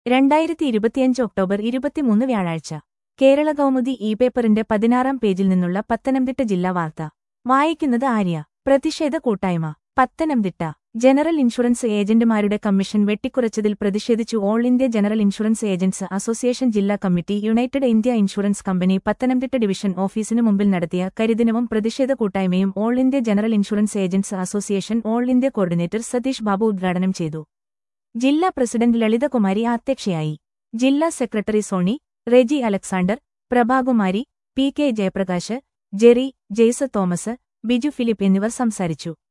രണ്ടായിരത്തി ഇരുപത്തിയഞ്ച് ഒക്ടോബർ ഇരുപത്തിമൂന്ന് വ്യാഴാഴ്ച കേരള കൗമുദി ഇ പേപ്പറിന്റെ പതിനാറാം പേജിൽ നിന്നുള്ള പത്തനംതിട്ട ജില്ലാ വാർത്ത വായിക്കുന്നത് ആര്യ പ്രതിഷേധ കൂട്ടായ്മ പത്തനംതിട്ട ജനറൽ ഇൻഷുറൻസ് ഏജന്റുമാരുടെ കമ്മീഷൻ വെട്ടിക്കുറച്ചതിൽ പ്രതിഷേധിച്ചു all India general insurance agents association ജില്ലാ committee united India insurance company Pathanamthitta division ഓഫീസിനു മുമ്പിൽ നടത്തിയ കരിദിനവും പ്രതിഷേധ കൂട്ടായ്മയും all India general insurance agents association all India coordinator Satheesh Babu ഉദ്ഘാടനം ചെയ്തു ജില്ലാ പ്രസിഡന്റ് ലളിതകുമാരി അധ്യക്ഷയായി ജില്ലാ secretary Soni Reji Alexander Prabhakumari P K Jayaprakash Jerry Jaisa Thomas Biju Philip എന്നിവർ സംസാരിച്ചു